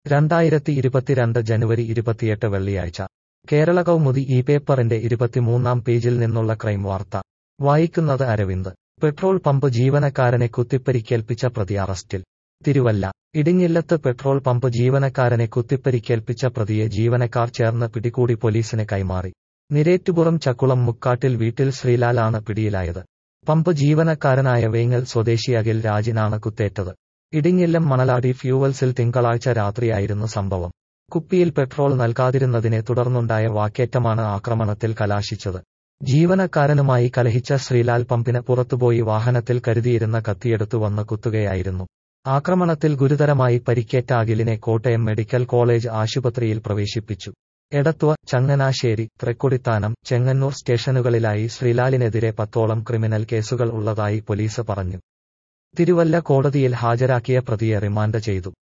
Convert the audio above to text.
രണ്ടായിരത്തി ഇരുപത്തിരണ്ട് ജനുവരി ഇരുപത്തിയെട്ട് വെള്ളിയാഴ്ച കേരള കൗമുദി ഈ പേപ്പറിന്റെ ഇരുപത്തിമൂന്നാം പേജിൽ നിന്നുള്ള ക്രൈം വാർത്ത വായിക്കുന്നത് അരവിന്ദ് പെട്രോൾ പമ്പ് ജീവനക്കാരനെ കുത്തിപ്പരിക്കേൽപ്പിച്ച പ്രതി അറസ്റ്റിൽ തിരുവല്ല ഇടിഞ്ഞില്ലത്ത് പെട്രോൾ പമ്പ് ജീവനക്കാരനെ കുത്തിപ്പരിക്കേൽപ്പിച്ച പ്രതിയെ ജീവനക്കാർ ചേർന്ന് പിടികൂടി പോലീസിന് കൈമാറി നിരേറ്റുപുറം ചക്കുളം മുക്കാട്ടിൽ വീട്ടിൽ ശ്രീലാലാണ് പിടിയിലായത് പമ്പ് ജീവനക്കാരനായ വേങ്ങൽ സ്വദേശി അഖിൽ രാജിനാണ് കുത്തേറ്റത് ഇടിഞ്ഞില്ലം മണലാടി ഫ്യൂവൽസിൽ തിങ്കളാഴ്ച രാത്രിയായിരുന്നു സംഭവം കുപ്പിയിൽ പെട്രോൾ നൽകാതിരുന്നതിനെ തുടർന്നുണ്ടായ വാക്കേറ്റമാണ് ആക്രമണത്തിൽ കലാശിച്ചത് ജീവനക്കാരനുമായി കലഹിച്ച ശ്രീലാൽ പമ്പിന് പുറത്തുപോയി വാഹനത്തിൽ കരുതിയിരുന്ന കത്തിയെടുത്തു വന്ന് കുത്തുകയായിരുന്നു ആക്രമണത്തിൽ ഗുരുതരമായി പരിക്കേറ്റ അഖിലിനെ കോട്ടയം മെഡിക്കൽ കോളേജ് ആശുപത്രിയിൽ പ്രവേശിപ്പിച്ചു എടത്വ ചങ്ങനാശ്ശേരി തൃക്കൊടിത്താനം ചെങ്ങന്നൂർ സ്റ്റേഷനുകളിലായി ശ്രീലാലിനെതിരെ പത്തോളം ക്രിമിനൽ കേസുകൾ ഉള്ളതായി പോലീസ് പറഞ്ഞു തിരുവല്ല കോടതിയിൽ ഹാജരാക്കിയ പ്രതിയെ റിമാൻഡ് ചെയ്തു